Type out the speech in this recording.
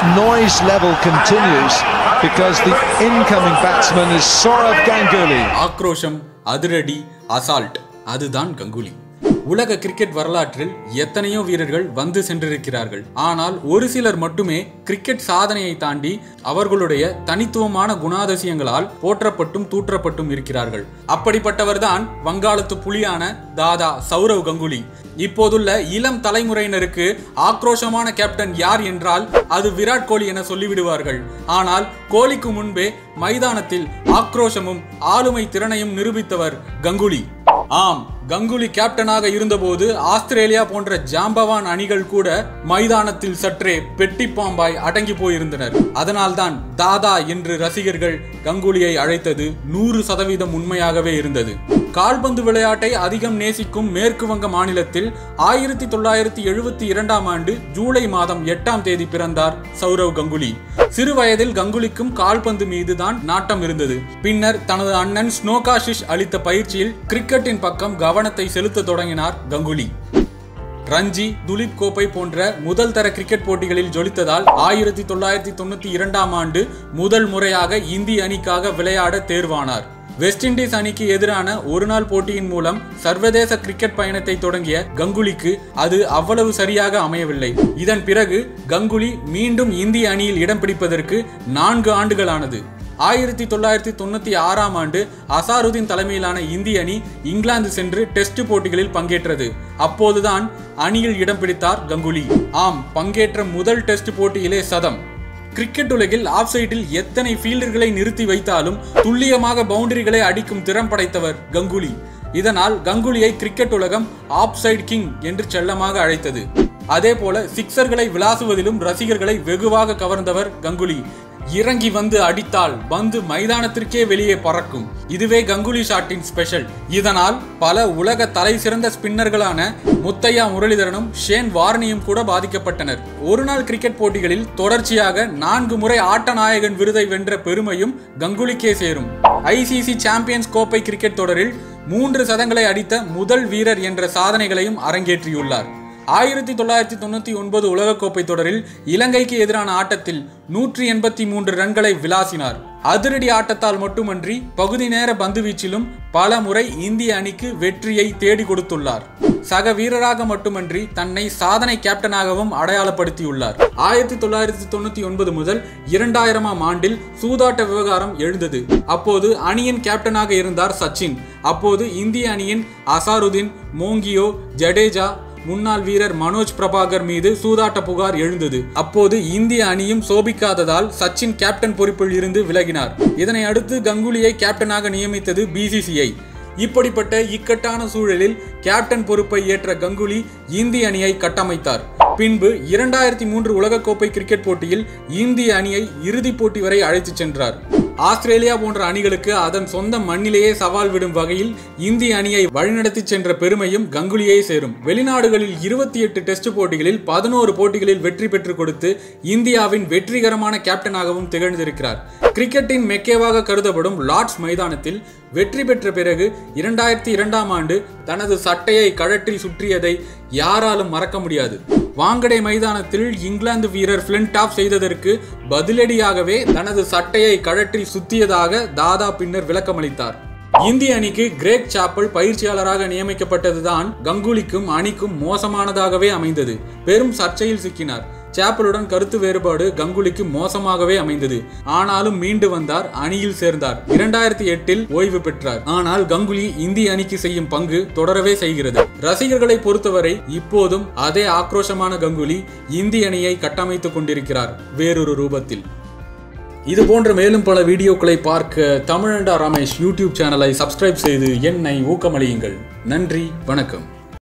noise level continues because the incoming batsman is Saurav Ganguly. ஆக்ரோஷம் அதிரடி assault அதுதான் கங்குலி உலக cricket வரலாற்றில் எத்தனையோ வீரர்கள் வந்து சென்றிருக்கிறார்கள் ஆனால் ஒரு சிலர் மட்டுமே கிரிக்கெட் சாதனையை தாண்டி அவர்களுடைய தனித்துவமான குணாதிசயங்களால் போற்றப்பட்டும் தூற்றப்பட்டும் இருக்கிறார்கள் அப்படிப்பட்டவர்தான் வங்காளத்து புலியான தாதா சௌரவ் கங்குலி இப்போதுள்ள இளம் தலைமுறையினருக்கு ஆக்ரோஷமான கேப்டன் யார் என்றால் அது விராட் கோலி என சொல்லிவிடுவார்கள் ஆனால் கோலிக்கு முன்பே மைதானத்தில் ஆக்ரோஷமும் ஆளுமை திறனையும் நிரூபித்தவர் கங்குலி ஆம் கங்குலி கேப்டனாக இருந்தபோது ஆஸ்திரேலியா போன்ற ஜாம்பவான் அணிகள் கூட மைதானத்தில் சற்றே பெட்டி பாம்பாய் அடங்கி போயிருந்தனர் அதனால்தான் தாதா என்று ரசிகர்கள் கங்குலியை அழைத்தது நூறு சதவீதம் உண்மையாகவே இருந்தது கால்பந்து விளையாட்டை அதிகம் நேசிக்கும் மேற்கு வங்க மாநிலத்தில் ஆயிரத்தி தொள்ளாயிரத்தி எழுபத்தி இரண்டாம் ஆண்டு ஜூலை மாதம் எட்டாம் தேதி பிறந்தார் சௌரவ் கங்குலி சிறு வயதில் கங்குலிக்கும் கால்பந்து மீதுதான் நாட்டம் இருந்தது பின்னர் தனது அண்ணன் ஸ்னோகாஷிஷ் அளித்த பயிற்சியில் கிரிக்கெட்டின் பக்கம் கவனத்தை செலுத்த தொடங்கினார் கங்குலி ரஞ்சி துலீப் கோப்பை போன்ற முதல் தர கிரிக்கெட் போட்டிகளில் ஜொலித்ததால் ஆயிரத்தி தொள்ளாயிரத்தி தொண்ணூத்தி இரண்டாம் ஆண்டு முதல் முறையாக இந்திய அணிக்காக விளையாட தேர்வானார் வெஸ்ட் இண்டீஸ் அணிக்கு எதிரான ஒருநாள் போட்டியின் மூலம் சர்வதேச கிரிக்கெட் பயணத்தை தொடங்கிய கங்குலிக்கு அது அவ்வளவு சரியாக அமையவில்லை இதன் பிறகு கங்குலி மீண்டும் இந்திய அணியில் இடம் பிடிப்பதற்கு நான்கு ஆண்டுகளானது ஆயிரத்தி தொள்ளாயிரத்தி தொண்ணூத்தி ஆறாம் ஆண்டு அசாருதீன் தலைமையிலான இந்திய அணி இங்கிலாந்து சென்று டெஸ்ட் போட்டிகளில் பங்கேற்றது அப்போதுதான் அணியில் இடம் பிடித்தார் கங்குலி ஆம் பங்கேற்ற முதல் டெஸ்ட் போட்டியிலே சதம் கிரிக்கெட் உலகில் ஆஃப் சைடில் எத்தனை ஃபீல்டர்களை நிறுத்தி வைத்தாலும் துல்லியமாக பவுண்டரிகளை அடிக்கும் திறம் படைத்தவர் கங்குலி இதனால் கங்குலியை கிரிக்கெட் உலகம் ஆப் சைட் கிங் என்று செல்லமாக அழைத்தது அதே போல சிக்சர்களை விளாசுவதிலும் ரசிகர்களை வெகுவாக கவர்ந்தவர் கங்குலி இறங்கி வந்து அடித்தால் பந்து மைதானத்திற்கே வெளியே பறக்கும் இதுவே கங்குலி ஷாட்டின் ஸ்பெஷல் இதனால் பல உலக தலை சிறந்த ஸ்பின்னர்களான முத்தையா முரளிதரனும் ஷேன் வார்னியும் கூட பாதிக்கப்பட்டனர் ஒருநாள் கிரிக்கெட் போட்டிகளில் தொடர்ச்சியாக நான்கு முறை ஆட்ட நாயகன் விருதை வென்ற பெருமையும் கங்குலிக்கே சேரும் ஐசிசி சாம்பியன்ஸ் கோப்பை கிரிக்கெட் தொடரில் மூன்று சதங்களை அடித்த முதல் வீரர் என்ற சாதனைகளையும் அரங்கேற்றியுள்ளார் ஆயிரத்தி தொள்ளாயிரத்தி தொண்ணூத்தி ஒன்பது உலகக்கோப்பை தொடரில் இலங்கைக்கு எதிரான ஆட்டத்தில் நூற்றி எண்பத்தி மூன்று ரன்களை விளாசினார் அதிரடி ஆட்டத்தால் மட்டுமன்றி பகுதி நேர பந்துவீச்சிலும் பல முறை இந்திய அணிக்கு வெற்றியை தேடி கொடுத்துள்ளார் சக வீரராக மட்டுமன்றி தன்னை சாதனை கேப்டனாகவும் அடையாளப்படுத்தியுள்ளார் ஆயிரத்தி தொள்ளாயிரத்தி தொண்ணூத்தி ஒன்பது முதல் இரண்டாயிரமாம் ஆண்டில் சூதாட்ட விவகாரம் எழுந்தது அப்போது அணியின் கேப்டனாக இருந்தார் சச்சின் அப்போது இந்திய அணியின் அசாருதீன் மோங்கியோ ஜடேஜா முன்னாள் வீரர் மனோஜ் பிரபாகர் மீது சூதாட்ட புகார் எழுந்தது அப்போது இந்திய அணியும் சோபிக்காததால் சச்சின் கேப்டன் பொறுப்பில் இருந்து விலகினார் இதனை அடுத்து கங்குலியை கேப்டனாக நியமித்தது பிசிசிஐ இப்படிப்பட்ட இக்கட்டான சூழலில் கேப்டன் பொறுப்பை ஏற்ற கங்குலி இந்திய அணியை கட்டமைத்தார் பின்பு இரண்டாயிரத்தி மூன்று உலகக்கோப்பை கிரிக்கெட் போட்டியில் இந்திய அணியை இறுதிப் போட்டி வரை அழைத்துச் சென்றார் ஆஸ்திரேலியா போன்ற அணிகளுக்கு அதன் சொந்த மண்ணிலேயே சவால் விடும் வகையில் இந்திய அணியை வழிநடத்தி சென்ற பெருமையும் கங்குலியே சேரும் வெளிநாடுகளில் இருபத்தி எட்டு டெஸ்ட் போட்டிகளில் பதினோரு போட்டிகளில் வெற்றி பெற்றுக் கொடுத்து இந்தியாவின் வெற்றிகரமான கேப்டனாகவும் திகழ்ந்திருக்கிறார் கிரிக்கெட்டின் மெக்கேவாக கருதப்படும் லார்ட்ஸ் மைதானத்தில் வெற்றி பெற்ற பிறகு இரண்டாயிரத்தி இரண்டாம் ஆண்டு தனது சட்டையை கழற்றில் சுற்றியதை யாராலும் மறக்க முடியாது வாங்கடை மைதானத்தில் இங்கிலாந்து வீரர் பிளின்டாப் செய்ததற்கு பதிலடியாகவே தனது சட்டையை கழற்றில் சுத்தியதாக தாதா பின்னர் விளக்கமளித்தார் இந்திய அணிக்கு கிரேக் சாப்பல் பயிற்சியாளராக நியமிக்கப்பட்டதுதான் கங்குலிக்கும் அணிக்கும் மோசமானதாகவே அமைந்தது பெரும் சர்ச்சையில் சிக்கினார் சாப்பலுடன் கருத்து வேறுபாடு கங்குலிக்கு மோசமாகவே அமைந்தது ஆனாலும் மீண்டு வந்தார் அணியில் சேர்ந்தார் இரண்டாயிரத்தி எட்டில் ஓய்வு பெற்றார் ஆனால் கங்குலி இந்திய அணிக்கு செய்யும் பங்கு தொடரவே செய்கிறது ரசிகர்களை பொறுத்தவரை இப்போதும் அதே ஆக்ரோஷமான கங்குலி இந்திய அணியை கட்டமைத்துக் கொண்டிருக்கிறார் வேறொரு ரூபத்தில் இது போன்ற மேலும் பல வீடியோக்களை பார்க்க தமிழண்டா ரமேஷ் யூடியூப் சேனலை சப்ஸ்கிரைப் செய்து என்னை ஊக்கமளியுங்கள் நன்றி வணக்கம்